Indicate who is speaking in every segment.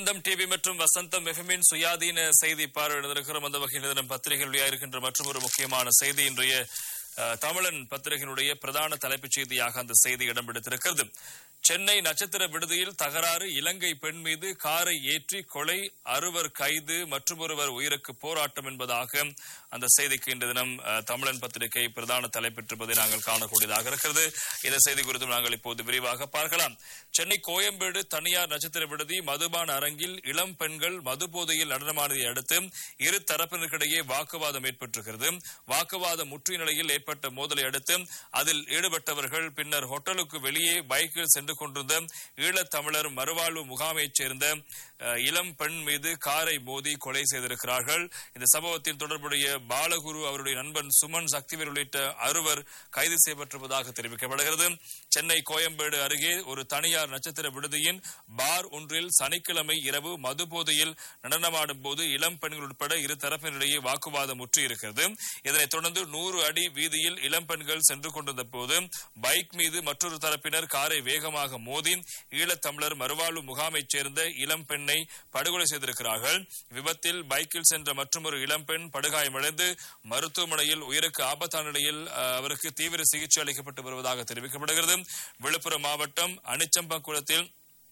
Speaker 1: வசந்தம் TV மற்றும் வசந்தம் எஃப்எம்மின் சுயாதீன செய்தி பார்வையிடுகிறோம் அந்த வகையில் தினம் பத்திரிகைகள் வெளியாகிருக்கின்ற மற்றும் ஒரு முக்கியமான செய்தி இன்றைய அஹ், தமிழன் பத்திரிகையினுடைய பிரதான தலைப்புச் செய்தியாக அந்த செய்தி இடம் பிடித்திருக்கிறது சென்னை நட்சத்திர விடுதியில் தகராறு இலங்கை பெண் மீது காரை ஏற்றி கொலை அறுவர் கைது மற்றொருவர் உயிருக்கு போராட்டம் என்பதாக அந்த செய்திக்கு இன்று தினம் அஹ், தமிழன் பத்திரிகை பிரதான தலைப்பெற்றிருப்பதை நாங்கள் காணக்கூடியதாக இருக்கிறது இந்த செய்தி குறித்து நாங்கள் இப்போது விரிவாக பார்க்கலாம் சென்னை கோயம்பேடு தனியார் நட்சத்திர விடுதி மதுபான அரங்கில் இளம் பெண்கள் மது போதையில் நடனமானதை அடுத்து இரு தரப்பினருக்கிடையே வாக்குவாதம் ஏற்பட்டிருக்கிறது வாக்குவாதம் முற்றிய நிலையில் ஏற்பட்ட மோதலை அடுத்து அதில் ஈடுபட்டவர்கள் பின்னர் ஹோட்டலுக்கு வெளியே பைக்கில் சென்று கொண்டிருந்த ஈழத்தமிழர் மறுவாழ்வு முகாமைச் சேர்ந்த அஹ், இளம் பெண் மீது காரை மோதி கொலை செய்திருக்கிறார்கள் இந்த சம்பவத்தில் தொடர்புடைய பாலகுரு அவருடைய நண்பன் சுமன் சக்திவேல் உள்ளிட்ட அறுவர் கைது செய்யப்பட்டிருப்பதாக தெரிவிக்கப்படுகிறது சென்னை கோயம்பேடு அருகே ஒரு தனியார் நட்சத்திர விடுதியின் பார் ஒன்றில் சனிக்கிழமை இரவு மது போதையில் நடனமாடும் போது இளம் பெண்கள் உட்பட இரு தரப்பினரிடையே வாக்குவாதம் முற்றியிருக்கிறது இதனைத் தொடர்ந்து நூறு அடி வீதியில் இளம் பெண்கள் சென்று கொண்டிருந்த போது பைக் மீது மற்றொரு தரப்பினர் காரை வேகமாக மோதி ஈழத்தமிழர் மறுவாழ்வு முகாமைச் சேர்ந்த இளம் பெண்ணை படுகொலை செய்திருக்கிறார்கள் விபத்தில் பைக்கில் சென்ற மற்றொரு இளம்பெண் படுகாயமடைந்து மருத்துவமனையில் உயிருக்கு ஆபத்தான நிலையில் அஹ், அவருக்கு தீவிர சிகிச்சை அளிக்கப்பட்டு வருவதாக தெரிவிக்கப்படுகிறது விழுப்புரம் மாவட்டம் அனிச்சம்பக்குளத்தில்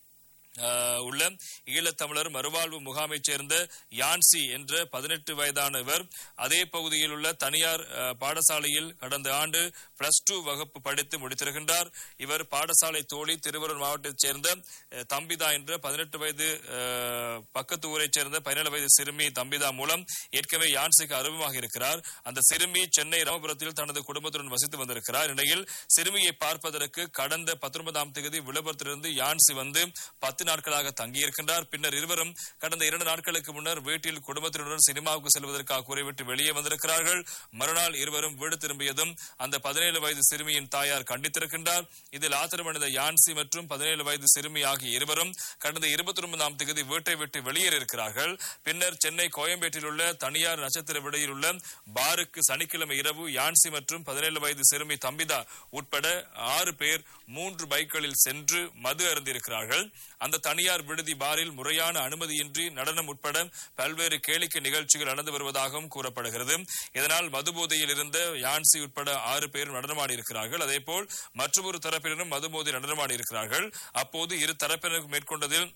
Speaker 1: அஹ், உள்ள ஈழத்தமிழர் மறுவாழ்வு முகாமைச் சேர்ந்த யான்சி என்ற பதினெட்டு வயதான இவர் அதே பகுதியில் உள்ள தனியார் அஹ், பாடசாலையில் கடந்த ஆண்டு பிளஸ் டூ வகுப்பு படித்து முடித்திருக்கின்றார் இவர் பாடசாலை தோழி திருவள்ளூர் மாவட்டத்தைச் சேர்ந்த அஹ், தம்பிதா என்ற பதினெட்டு வயது அஹ், பக்கத்து ஊரைச் சேர்ந்த பதினேழு வயது சிறுமி தம்பிதா மூலம் ஏற்கனவே யான்சிக்கு அறிமுகமாக இருக்கிறார் அந்த சிறுமி சென்னை ராமபுரத்தில் தனது குடும்பத்துடன் வசித்து வந்திருக்கிறார் இந்நிலையில் சிறுமியை பார்ப்பதற்கு கடந்த பத்தொன்பதாம் தேதி விழுப்புரத்திலிருந்து யான்சி வந்து பத்து நாட்களாக தங்கியிருக்கின்றார் பின்னர் இருவரும் கடந்த இரண்டு நாட்களுக்கு முன்னர் வீட்டில் குடும்பத்தினருடன் சினிமாவுக்கு செல்வதற்காக கூறிவிட்டு வெளியே வந்திருக்கிறார்கள் மறுநாள் இருவரும் வீடு திரும்பியதும் அந்த பதினேழு வயது சிறுமியின் தாயார் கண்டித்திருக்கின்றார் இதில் ஆத்திரமடைந்த யான்சி மற்றும் பதினேழு வயது சிறுமி ஆகிய இருவரும் கடந்த இருபத்தி ஒன்பதாம் தேதி வீட்டை விட்டு வெளியேறியிருக்கிறார்கள் பின்னர் சென்னை கோயம்பேட்டில் உள்ள தனியார் நட்சத்திர விடையில் உள்ள பாருக்கு சனிக்கிழமை இரவு யான்சி மற்றும் பதினேழு வயது சிறுமி தம்பிதா உட்பட ஆறு பேர் மூன்று பைக்களில் சென்று மது அருந்திருக்கிறார்கள் அந்த தனியார் விடுதி பாரில் முறையான அனுமதியின்றி நடனம் உட்பட பல்வேறு கேளிக்கை நிகழ்ச்சிகள் நடந்து வருவதாகவும் கூறப்படுகிறது இதனால் மது போதையில் இருந்த யான்சி உட்பட ஆறு பேரும் நடனமாடி இருக்கிறார்கள் அதேபோல் மற்றொரு தரப்பினரும் மது போதை நடனமாடி இருக்கிறார்கள் அப்போது இரு தரப்பினருக்கும் மேற்கொண்டதில்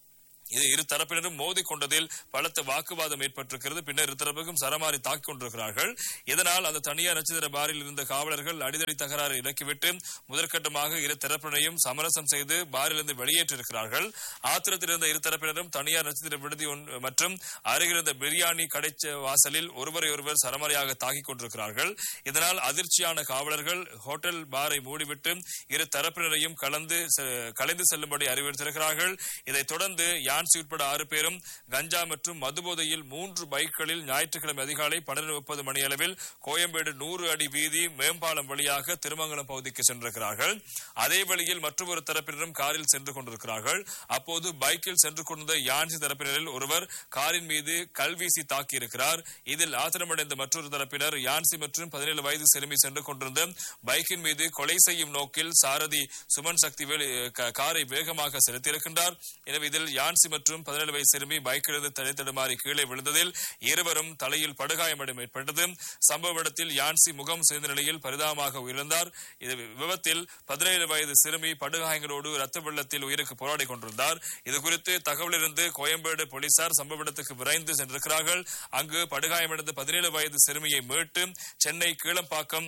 Speaker 1: இது இரு தரப்பினரும் மோதி கொண்டதில் பலத்த வாக்குவாதம் ஏற்பட்டிருக்கிறது பின்னர் இரு தரப்புக்கும் சரமாரி தாக்கிக் கொண்டிருக்கிறார்கள் இதனால் அந்த தனியார் நட்சத்திர பாரில் இருந்த காவலர்கள் அடிதடி தகராறு இறக்கிவிட்டு முதற்கட்டமாக இரு தரப்பினரையும் சமரசம் செய்து பாரிலிருந்து வெளியேற்றிருக்கிறார்கள் ஆத்திரத்தில் இருந்த இரு தரப்பினரும் தனியார் நட்சத்திர விடுதி ஒன்று மற்றும் அருகிருந்த பிரியாணி கடைச்ச வாசலில் ஒருவரை ஒருவர் சரமாரியாக தாக்கிக் கொண்டிருக்கிறார்கள் இதனால் அதிர்ச்சியான காவலர்கள் ஹோட்டல் பாரை மூடிவிட்டு இரு தரப்பினரையும் கலந்து செ- கலைந்து செல்லும்படி அறிவுறுத்தியிருக்கிறார்கள் இதைத் தொடர்ந்து யான்சி உட்பட ஆறு பேரும் கஞ்சா மற்றும் மதுபோதையில் மூன்று பைக்களில் ஞாயிற்றுக்கிழமை அதிகாலை பன்னிரண்டு முப்பது மணி அளவில் கோயம்பேடு நூறு அடி வீதி மேம்பாலம் வழியாக திருமங்கலம் பகுதிக்கு சென்றிருக்கிறார்கள் அதே வழியில் மற்றொரு தரப்பினரும் காரில் சென்று கொண்டிருக்கிறார்கள் அப்போது பைக்கில் சென்று கொண்டிருந்த யான்சி தரப்பினரில் ஒருவர் காரின் மீது கல்வீசி தாக்கியிருக்கிறார் இதில் ஆத்திரமடைந்த மற்றொரு தரப்பினர் யான்சி மற்றும் பதினேழு வயது சிறுமி சென்று கொண்டிருந்த பைக்கின் மீது கொலை செய்யும் நோக்கில் சாரதி சுமன் சக்திவேல் அஹ், க- காரை வேகமாக செலுத்தியிருக்கின்றார் எனவே இதில் யான்சி மற்றும் பதினேழு வயது சிறுமி பைக்கிலிருந்து தடை தடுமாறி கீழே விழுந்ததில் இருவரும் தலையில் படுகாயமடையும் ஏற்பட்டது சம்பவ இடத்தில் யான்சி முகம் செய்த நிலையில் பரிதாபமாக உயிரிழந்தார் இது விபத்தில் பதினேழு வயது சிறுமி படுகாயங்களோடு ரத்த வெள்ளத்தில் உயிருக்கு போராடி கொண்டிருந்தார் இது குறித்து தகவலிருந்து கோயம்பேடு போலீசார் சம்பவ இடத்துக்கு விரைந்து சென்றிருக்கிறார்கள் அங்கு படுகாயமடைந்த பதினேழு வயது சிறுமியை மீட்டு சென்னை கீழம்பாக்கம்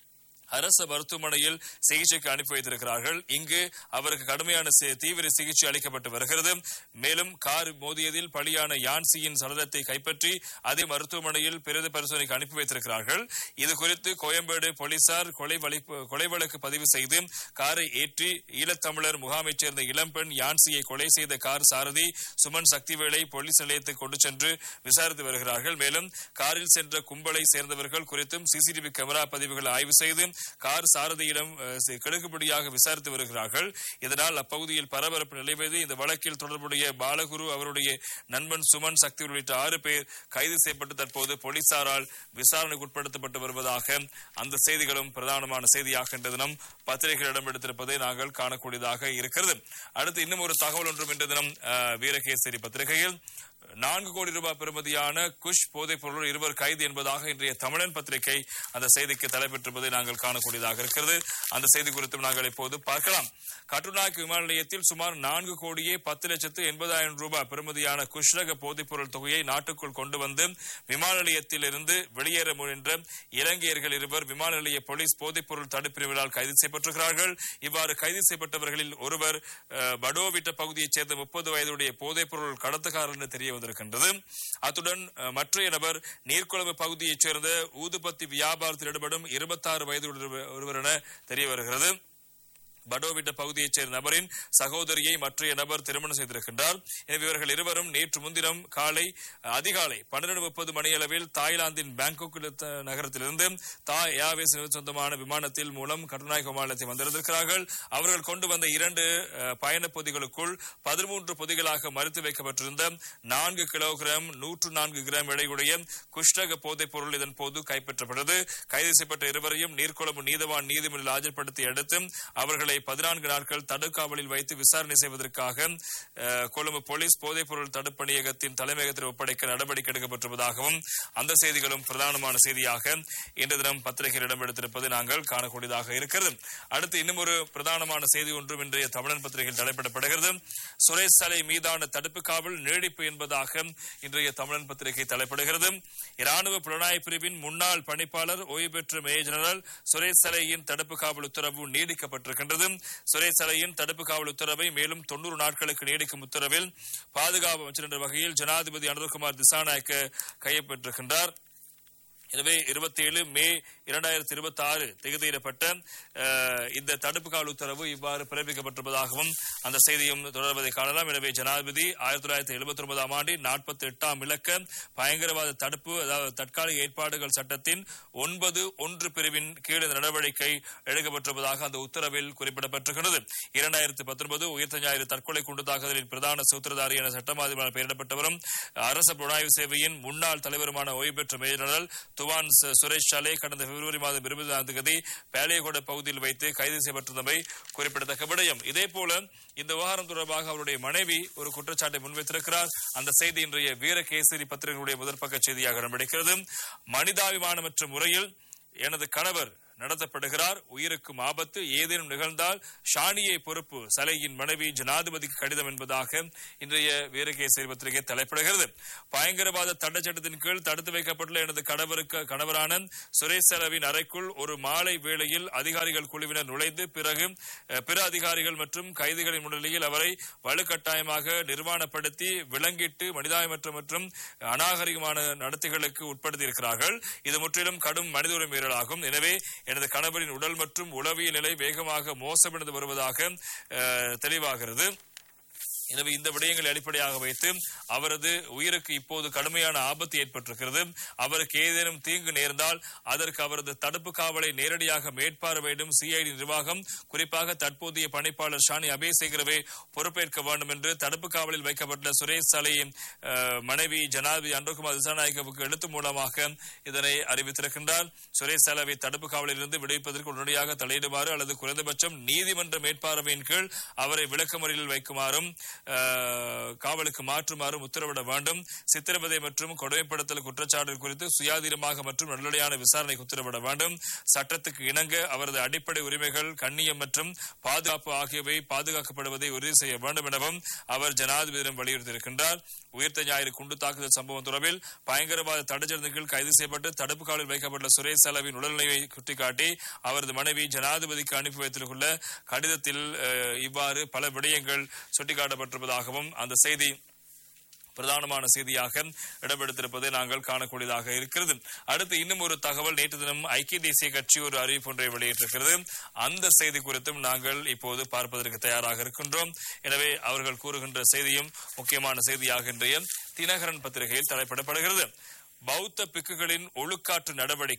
Speaker 1: அரசு மருத்துவமனையில் சிகிச்சைக்கு அனுப்பி வைத்திருக்கிறார்கள் இங்கு அவருக்கு கடுமையான சி- தீவிர சிகிச்சை அளிக்கப்பட்டு வருகிறது மேலும் கார் மோதியதில் பலியான யான்சியின் சடலத்தை கைப்பற்றி அதே மருத்துவமனையில் பிரேத பரிசோதனைக்கு அனுப்பி வைத்திருக்கிறார்கள் இது குறித்து கோயம்பேடு போலீசார் கொலை வழக்கு கொலை வழக்கு பதிவு செய்து காரை ஏற்றி ஈழத்தமிழர் முகாமைச் சேர்ந்த இளம்பெண் யான்சியை கொலை செய்த கார் சாரதி சுமன் சக்திவேலை போலீஸ் நிலையத்துக்கு கொண்டு சென்று விசாரித்து வருகிறார்கள் மேலும் காரில் சென்ற கும்பலை சேர்ந்தவர்கள் குறித்தும் சிசிடிவி கேமரா பதிவுகளை ஆய்வு செய்து கார் சாரதியிடம் அஹ், சி- கிடுக்குப்பிடியாக விசாரித்து வருகிறார்கள் இதனால் அப்பகுதியில் பரபரப்பு நிலவியது இந்த வழக்கில் தொடர்புடைய பாலகுரு அவருடைய நண்பன் சுமன் சக்தி உள்ளிட்ட ஆறு பேர் கைது செய்யப்பட்டு தற்போது போலீசாரால் விசாரணைக்கு உட்படுத்தப்பட்டு வருவதாக அந்த செய்திகளும் பிரதானமான செய்தியாக இன்று தினம் பத்திரிகைகள் இடம்பெடுத்திருப்பதை நாங்கள் காணக்கூடியதாக இருக்கிறது அடுத்து இன்னும் ஒரு தகவல் ஒன்றும் இன்று தினம் அஹ், வீரகேசரி பத்திரிகையில் நான்கு கோடி ரூபாய் பெறுமதியான குஷ் போதைப் பொருள் இருவர் கைது என்பதாக இன்றைய தமிழன் பத்திரிகை அந்த செய்திக்கு தலைப்பெற்றிருப்பதை நாங்கள் காணக்கூடியதாக இருக்கிறது அந்த செய்தி குறித்தும் நாங்கள் இப்போது பார்க்கலாம் கட்டுநாயக் விமான நிலையத்தில் சுமார் நான்கு கோடியே பத்து லட்சத்து எண்பதாயிரம் ரூபாய் பெறுமதியான குஷ்ரக போதைப் பொருள் தொகையை நாட்டுக்குள் கொண்டு வந்து விமான நிலையத்தில் இருந்து வெளியேற முயன்ற இலங்கையர்கள் இருவர் விமான நிலைய போலீஸ் போதைப் பொருள் தடுப்பிரிவினால் கைது செய்யப்பட்டிருக்கிறார்கள் இவ்வாறு கைது செய்யப்பட்டவர்களில் ஒருவர் அஹ், படோவிட்ட பகுதியைச் சேர்ந்த முப்பது வயதுடைய போதைப் பொருள் கடத்தக்காரர் என்று தெரிய வந்திருக்கின்றது அத்துடன் அஹ், மற்றைய நபர் நீர்க்குழம்பு பகுதியைச் சேர்ந்த ஊதுபத்தி வியாபாரத்தில் ஈடுபடும் இருபத்தாறு வயது ஒருவர் என தெரிய வருகிறது படோவிட்ட பகுதியைச் சேர்ந்த நபரின் சகோதரியை மற்றைய நபர் திருமணம் செய்திருக்கின்றார் எனவே இவர்கள் இருவரும் நேற்று முன்தினம் காலை அதிகாலை பன்னிரண்டு முப்பது மணியளவில் தாய்லாந்தின் பேங்காக் நகரத்திலிருந்து தாய் ஏர்வேஸ் சொந்தமான விமானத்தில் மூலம் கட்டுநாயக விமானத்தை வந்திருந்திருக்கிறார்கள் அவர்கள் கொண்டு வந்த இரண்டு அஹ், பயணப் பொதிகளுக்குள் பதிமூன்று பொதிகளாக மறுத்து வைக்கப்பட்டிருந்த நான்கு கிலோகிராம் நூற்று நான்கு கிராம் எடையுடைய குஷ்டக போதைப் பொருள் இதன் போது கைப்பற்றப்பட்டது கைது செய்யப்பட்ட இருவரையும் நீர்கொழும்பு நீதவான் நீதிமன்றில் ஆஜர்படுத்தி அடுத்து அவர்களை பதினான்கு நாட்கள் தடுக்காவலில் வைத்து விசாரணை செய்வதற்காக அஹ், கொழும்பு போலீஸ் போதைப் பொருள் தடுப்பணியகத்தின் தலைமையகத்தில் ஒப்படைக்க நடவடிக்கை எடுக்கப்பட்டிருப்பதாகவும் அந்த செய்திகளும் பிரதானமான செய்தியாக இன்று தினம் பத்திரிகையில் இடம்பெடுத்திருப்பது நாங்கள் காணக்கூடியதாக இருக்கிறது அடுத்து இன்னும் ஒரு பிரதானமான செய்தி ஒன்றும் இன்றைய தமிழன் பத்திரிகையில் தலைப்பிடப்படுகிறது சுரேஷ் சலை மீதான தடுப்பு காவல் நீடிப்பு என்பதாக இன்றைய தமிழன் பத்திரிகை தலைப்பிடுகிறது இராணுவ புலனாய்வு பிரிவின் முன்னாள் பணிப்பாளர் ஓய்வு பெற்ற மேஜர் ஜெனரல் சுரேஷ் சலையின் தடுப்பு காவல் உத்தரவு நீடிக்கப்பட்டிருக்கின்றது சுரேஷ் சலையின் தடுப்பு காவல் உத்தரவை மேலும் தொண்ணூறு நாட்களுக்கு நீடிக்கும் உத்தரவில் பாதுகாப்பு அமைச்சர் என்ற வகையில் ஜனாதிபதி அனுர்குமார் திசாநாயக்க கையப்பட்டிருக்கின்றார் எனவே இருபத்தி ஏழு மே இரண்டாயிரத்தி இருபத்தி ஆறு தேதியிடப்பட்ட அஹ், இந்த தடுப்பு காவல் உத்தரவு இவ்வாறு பிறப்பிக்கப்பட்டிருப்பதாகவும் அந்த செய்தியும் தொடர்வதை காணலாம் எனவே ஜனாதிபதி ஆயிரத்தி தொள்ளாயிரத்தி எழுபத்தி ஒன்பதாம் ஆண்டின் நாற்பத்தி எட்டாம் இலக்க பயங்கரவாத தடுப்பு அதாவது தற்காலிக ஏற்பாடுகள் சட்டத்தின் ஒன்பது ஒன்று பிரிவின் கீழ் இந்த நடவடிக்கை எடுக்கப்பட்டிருப்பதாக அந்த உத்தரவில் குறிப்பிடப்பட்டிருக்கிறது இரண்டாயிரத்தி பத்தொன்பது உயிர்த்த ஞாயிறு தற்கொலை குண்டு தாக்குதலின் பிரதான சூத்திரதாரி என சட்டமாதிபர் பெயரிடப்பட்டவரும் அரசு புலனாய்வு சேவையின் முன்னாள் தலைவருமான ஓய்வு பெற்ற மேஜர் ஜெனரல் துவான் சு- சுரேஷ் சாலே கடந்த பிப்ரவரி மாதம் இருபதாம் தேதி பேலியகோட பகுதியில் வைத்து கைது செய்யப்பட்டிருந்தமை குறிப்பிடத்தக்க விடயம் இதே போல இந்த விவகாரம் தொடர்பாக அவருடைய மனைவி ஒரு குற்றச்சாட்டை முன்வைத்திருக்கிறார் அந்த செய்தி இன்றைய வீரகேசரி பத்திரிகையுடைய முதற்பக்க செய்தியாக இடம்பெடுக்கிறது மனிதாபிமானமற்ற முறையில் எனது கணவர் நடத்தப்படுகிறார் உயிருக்கும் ஆபத்து ஏதேனும் நிகழ்ந்தால் ஷானியை பொறுப்பு சலையின் மனைவி ஜனாதிபதிக்கு கடிதம் என்பதாக இன்றைய வீரகேசரி பத்திரிகை தலைப்பிடுகிறது பயங்கரவாத தடை சட்டத்தின் கீழ் தடுத்து வைக்கப்பட்டுள்ள எனது கணவருக்கு கணவரான சுரேஷ் செலவின் அறைக்குள் ஒரு மாலை வேளையில் அதிகாரிகள் குழுவினர் நுழைந்து பிறகு அஹ், பிற அதிகாரிகள் மற்றும் கைதிகளின் முன்னிலையில் அவரை வலுக்கட்டாயமாக நிர்வாணப்படுத்தி விலங்கிட்டு மனிதாயமற்ற மற்றும் அநாகரிகமான நடத்தைகளுக்கு உட்படுத்தி இருக்கிறார்கள் இது முற்றிலும் கடும் மனித உரிமை மீறலாகும் எனவே எனது கணவரின் உடல் மற்றும் உளவியல் நிலை வேகமாக மோசமடைந்து வருவதாக அஹ், தெளிவாகிறது எனவே இந்த விடயங்களை அடிப்படையாக வைத்து அவரது உயிருக்கு இப்போது கடுமையான ஆபத்து ஏற்பட்டிருக்கிறது அவருக்கு ஏதேனும் தீங்கு நேர்ந்தால் அதற்கு அவரது தடுப்பு காவலை நேரடியாக மேற்பார்வையிடும் சிஐடி நிர்வாகம் குறிப்பாக தற்போதைய பணிப்பாளர் ஷானி அபேசேகரவே பொறுப்பேற்க வேண்டும் என்று தடுப்பு காவலில் வைக்கப்பட்ட சுரேஷ் சாலையின் அஹ், மனைவி ஜனாதிபதி அன்றகுமார் திசாநாயகவுக்கு எழுத்து மூலமாக இதனை அறிவித்திருக்கின்றார் சுரேஷ் சாலவை தடுப்பு காவலில் இருந்து விடுவிப்பதற்கு உடனடியாக தலையிடுமாறு அல்லது குறைந்தபட்சம் நீதிமன்ற மேற்பார்வையின் கீழ் அவரை விளக்கமறியலில் வைக்குமாறும் அஹ், காவலுக்கு மாற்றுமாறும் உத்தரவிட வேண்டும் சித்திரவதை மற்றும் கொடுமைப்படுத்தல் குற்றச்சாட்டு குறித்து சுயாதீனமாக மற்றும் நடுநிலையான விசாரணைக்கு உத்தரவிட வேண்டும் சட்டத்துக்கு இணங்க அவரது அடிப்படை உரிமைகள் கண்ணியம் மற்றும் பாதுகாப்பு ஆகியவை பாதுகாக்கப்படுவதை உறுதி செய்ய வேண்டும் எனவும் அவர் ஜனாதிபதியிடம் வலியுறுத்தியிருக்கின்றார் உயிர்த்த ஞாயிறு குண்டு தாக்குதல் சம்பவம் தொடர்பில் பயங்கரவாத தடைச்சட்டத்தின் கீழ் கைது செய்யப்பட்டு தடுப்பு காவலில் வைக்கப்பட்ட சுரேஷ் செலவின் உடல்நிலையை சுட்டிக்காட்டி அவரது மனைவி ஜனாதிபதிக்கு அனுப்பி வைத்திருக்குள்ள கடிதத்தில் அஹ், இவ்வாறு பல விடயங்கள் சுட்டிக்காட்டப்பட்டிருப்பதாகவும் அந்த செய்தி பிரதானமான செய்தியாக இடம்பெடுத்திருப்பதை நாங்கள் காணக்கூடியதாக இருக்கிறது அடுத்து இன்னும் ஒரு தகவல் நேற்று தினம் ஐக்கிய தேசிய கட்சி ஒரு அறிவிப்பு ஒன்றை வெளியிட்டிருக்கிறது அந்த செய்தி குறித்தும் நாங்கள் இப்போது பார்ப்பதற்கு தயாராக இருக்கின்றோம் எனவே அவர்கள் கூறுகின்ற செய்தியும் முக்கியமான செய்தியாக இன்றைய தினகரன் பத்திரிகையில் தலைப்பிடப்படுகிறது பௌத்த பிக்குகளின் ஒழுக்காற்று நடவடிக்கை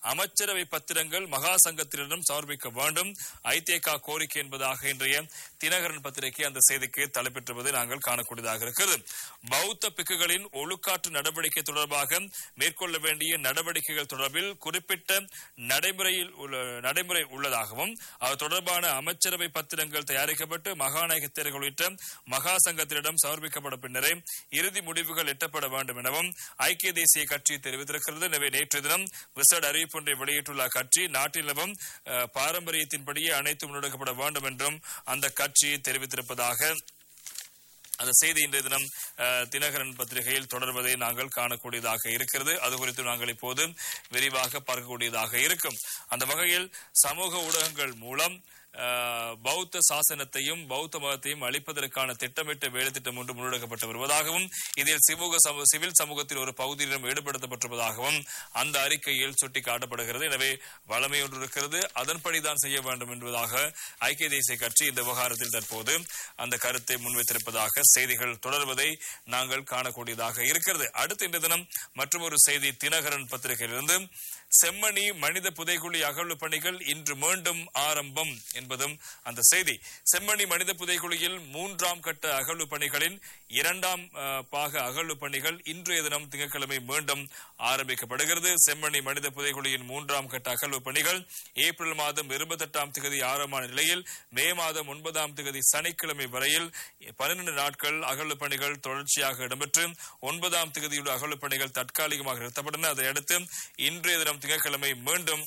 Speaker 1: அமைச்சரவை பத்திரங்கள் மகா சங்கத்தினரிடம் சமர்ப்பிக்க வேண்டும் ஐதேகா கோரிக்கை என்பதாக இன்றைய தினகரன் பத்திரிகை அந்த செய்திக்கு தலைப்பெற்றுவதை நாங்கள் காணக்கூடியதாக இருக்கிறது பௌத்த பிக்குகளின் ஒழுக்காற்று நடவடிக்கை தொடர்பாக மேற்கொள்ள வேண்டிய நடவடிக்கைகள் தொடர்பில் குறிப்பிட்ட நடைமுறையில் உள்ள நடைமுறை உள்ளதாகவும் அது தொடர்பான அமைச்சரவை பத்திரங்கள் தயாரிக்கப்பட்டு மகாநாயகத்திற்கு உள்ளிட்ட மகா சங்கத்தினிடம் சமர்ப்பிக்கப்பட பின்னரே இறுதி முடிவுகள் எட்டப்பட வேண்டும் எனவும் ஐக்கிய தேசிய கட்சி தெரிவித்திருக்கிறது எனவே நேற்று தினம் விசேட அறிவிப்பு ஒன்றை வெளியிட்டுள்ள அக்கட்சி நாட்டில் நிலவும் அஹ், பாரம்பரியத்தின்படியே அனைத்து முன்னெடுக்கப்பட வேண்டும் என்றும் அந்த கட்சி தெரிவித்திருப்பதாக அந்த செய்தி இன்றைய தினம் அஹ், தினகரன் பத்திரிகையில் தொடர்வதை நாங்கள் காணக்கூடியதாக இருக்கிறது அது குறித்து நாங்கள் இப்போது விரிவாக பார்க்கக்கூடியதாக இருக்கும் அந்த வகையில் சமூக ஊடகங்கள் மூலம் அஹ், பௌத்த சாசனத்தையும் பௌத்த மதத்தையும் அழிப்பதற்கான திட்டமிட்ட வேலைத்திட்டம் ஒன்று முன்னெடுக்கப்பட்டு வருவதாகவும் இதில் சிமுக சமூக சிவில் சமூகத்தில் ஒரு பகுதியிலும் ஈடுபடுத்தப்பட்டிருப்பதாகவும் அந்த அறிக்கையில் சுட்டிக்காட்டப்படுகிறது எனவே வளமை ஒன்று இருக்கிறது அதன்படிதான் செய்ய வேண்டும் என்பதாக ஐக்கிய தேசிய கட்சி இந்த விவகாரத்தில் தற்போது அந்த கருத்தை முன்வைத்திருப்பதாக செய்திகள் தொடர்வதை நாங்கள் காணக்கூடியதாக இருக்கிறது அடுத்த இந்த தினம் மற்றொரு செய்தி தினகரன் பத்திரிகையிலிருந்து செம்மணி மனித புதைகுழி அகழ்வு பணிகள் இன்று மீண்டும் ஆரம்பம் என்பதும் அந்த செய்தி செம்மணி மனித புதைகுழியில் மூன்றாம் கட்ட அகழ்வு பணிகளின் இரண்டாம் அஹ், பாக அகழ்வு பணிகள் இன்றைய தினம் திங்கட்கிழமை மீண்டும் ஆரம்பிக்கப்படுகிறது செம்மணி மனித புதைகுழியின் மூன்றாம் கட்ட அகழ்வு பணிகள் ஏப்ரல் மாதம் இருபத்தெட்டாம் தேதி ஆரம்பமான நிலையில் மே மாதம் ஒன்பதாம் தேதி சனிக்கிழமை வரையில் பன்னிரண்டு நாட்கள் அகழ்வு பணிகள் தொடர்ச்சியாக இடம்பெற்று ஒன்பதாம் தேதியுள்ள அகழ்வு பணிகள் தற்காலிகமாக நிறுத்தப்பட்டன அதையடுத்து இன்றைய தினம் திங்கட்கிழமை மீண்டும்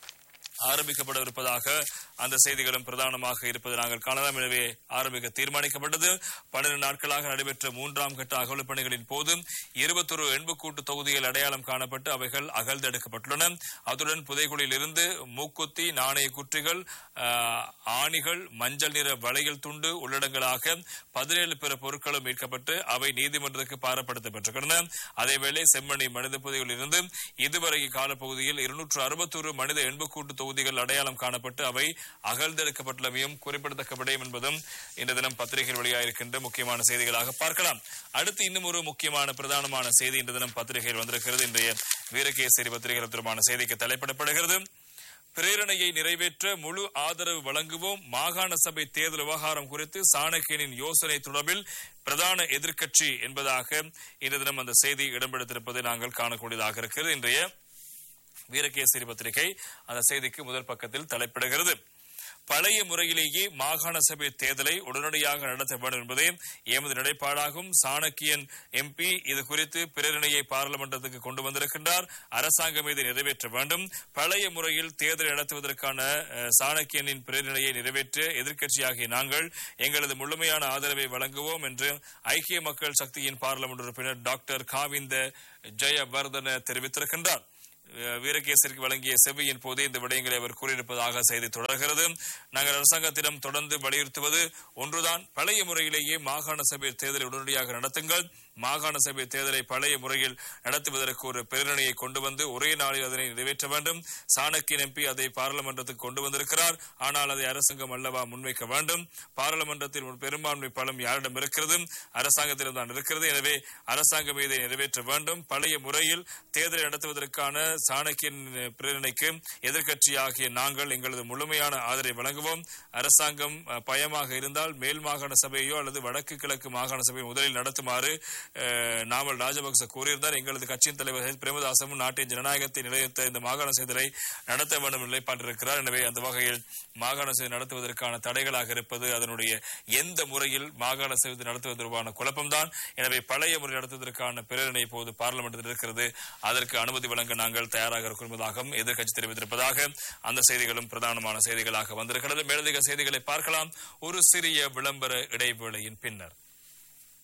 Speaker 1: ஆரம்பிக்கப்படவிருப்பதாக அந்த செய்திகளும் பிரதானமாக இருப்பதை நாங்கள் காணலாம் எனவே ஆரம்பிக்க தீர்மானிக்கப்பட்டது பன்னிரண்டு நாட்களாக நடைபெற்ற மூன்றாம் கட்ட அகழ்வு பணிகளின் போது இருபத்தொரு எண்புக்கூட்டு தொகுதிகள் அடையாளம் காணப்பட்டு அவைகள் அகழ்ந்தெடுக்கப்பட்டுள்ளன அத்துடன் புதைகுழியில் இருந்து மூக்குத்தி நாணய குற்றிகள் ஆஹ், ஆணிகள் மஞ்சள் நிற வளையல் துண்டு உள்ளடங்களாக பதினேழு பிற பொருட்களும் மீட்கப்பட்டு அவை நீதிமன்றத்துக்கு பாரப்படுத்தப்பட்டிருக்கின்றன அதேவேளை செம்மணி மனித புதைகளில் இருந்து இதுவரை காலப்பகுதியில் இருநூற்று அறுபத்தொரு மனித எண்புக்கூட்டு தொகுதிகள் அடையாளம் காணப்பட்டு அவை அகழ்ந்தெடுக்கப்பட்டுள்ளமையும் குறிப்பிடத்தக்க விடயம் என்பதும் இந்த தினம் பத்திரிகையில் வெளியாயிருக்கின்ற முக்கியமான செய்திகளாக பார்க்கலாம் அடுத்து இன்னும் ஒரு முக்கியமான பிரதானமான செய்தி இந்த தினம் பத்திரிகையில் வந்திருக்கிறது இன்றைய வீரகேசரி பத்திரிகையில் தொடர்பான செய்திக்கு தலைப்பிடப்படுகிறது பிரேரணையை நிறைவேற்ற முழு ஆதரவு வழங்குவோம் மாகாண சபை தேர்தல் விவகாரம் குறித்து சாணக்கியனின் யோசனை தொடர்பில் பிரதான எதிர்க்கட்சி என்பதாக இந்த தினம் அந்த செய்தி இடம்பெடுத்திருப்பதை நாங்கள் காணக்கூடியதாக இருக்கிறது இன்றைய வீரகேசரி பத்திரிகை அந்த செய்திக்கு முதல் பக்கத்தில் தலைப்பிடுகிறது பழைய முறையிலேயே மாகாண சபை தேர்தலை உடனடியாக நடத்த வேண்டும் என்பதே எமது நிலைப்பாடாகும் சாணக்கியன் எம்பி இது குறித்து பிரேரணையை பாராளுமன்றத்துக்கு கொண்டு வந்திருக்கின்றார் அரசாங்கம் இதை நிறைவேற்ற வேண்டும் பழைய முறையில் தேர்தலை நடத்துவதற்கான அஹ், சாணக்கியனின் பிரேரணையை நிறைவேற்ற எதிர்க்கட்சியாகிய நாங்கள் எங்களது முழுமையான ஆதரவை வழங்குவோம் என்று ஐக்கிய மக்கள் சக்தியின் பாராளுமன்ற உறுப்பினர் டாக்டர் காவிந்த ஜெயவர்தன தெரிவித்திருக்கின்றார் அஹ் வீரகேசரிக்கு வழங்கிய செவியின் போது இந்த விடயங்களை அவர் கூறியிருப்பதாக செய்தி தொடர்கிறது நாங்கள் அரசாங்கத்திடம் தொடர்ந்து வலியுறுத்துவது ஒன்றுதான் பழைய முறையிலேயே மாகாண சபை தேர்தலை உடனடியாக நடத்துங்கள் மாகாண சபை தேர்தலை பழைய முறையில் நடத்துவதற்கு ஒரு பிரேரணையை கொண்டு வந்து ஒரே நாளில் அதனை நிறைவேற்ற வேண்டும் சாணக்கியன் எம்பி அதை பாராளுமன்றத்துக்கு கொண்டு வந்திருக்கிறார் ஆனால் அதை அரசாங்கம் அல்லவா முன்வைக்க வேண்டும் பாராளுமன்றத்தில் ஒரு பெரும்பான்மை பலம் யாரிடம் இருக்கிறது அரசாங்கத்திடம் தான் இருக்கிறது எனவே அரசாங்கம் இதை நிறைவேற்ற வேண்டும் பழைய முறையில் தேர்தலை நடத்துவதற்கான சாணக்கியன் பிரேரணைக்கு எதிர்க்கட்சியாகிய நாங்கள் எங்களது முழுமையான ஆதரவை வழங்குவோம் அரசாங்கம் அஹ், பயமாக இருந்தால் மேல் மாகாண சபையோ அல்லது வடக்கு கிழக்கு மாகாண சபையை முதலில் நடத்துமாறு அஹ், நாமல் ராஜபக்ச கூறியிருந்தார் எங்களது கட்சியின் தலைவர் ஹெச் பிரேமதாசமும் நாட்டின் ஜனநாயகத்தை நிலையத்த இந்த மாகாண தேர்தலை நடத்த வேண்டும் என்ற நிலைப்பாட்டிருக்கிறார் எனவே அந்த வகையில் மாகாண சபை நடத்துவதற்கான தடைகளாக இருப்பது அதனுடைய எந்த முறையில் மாகாண சபை நடத்துவது தொடர்பான குழப்பம்தான் எனவே பழைய முறை நடத்துவதற்கான பிரேரணை இப்போது பார்லிமெண்டில் இருக்கிறது அதற்கு அனுமதி வழங்க நாங்கள் தயாராக இருப்பதாகவும் எதிர்க்கட்சி தெரிவித்திருப்பதாக அந்த செய்திகளும் பிரதானமான செய்திகளாக வந்திருக்கிறது மேலதிக செய்திகளை பார்க்கலாம் ஒரு சிறிய விளம்பர இடைவேளையின் பின்னர்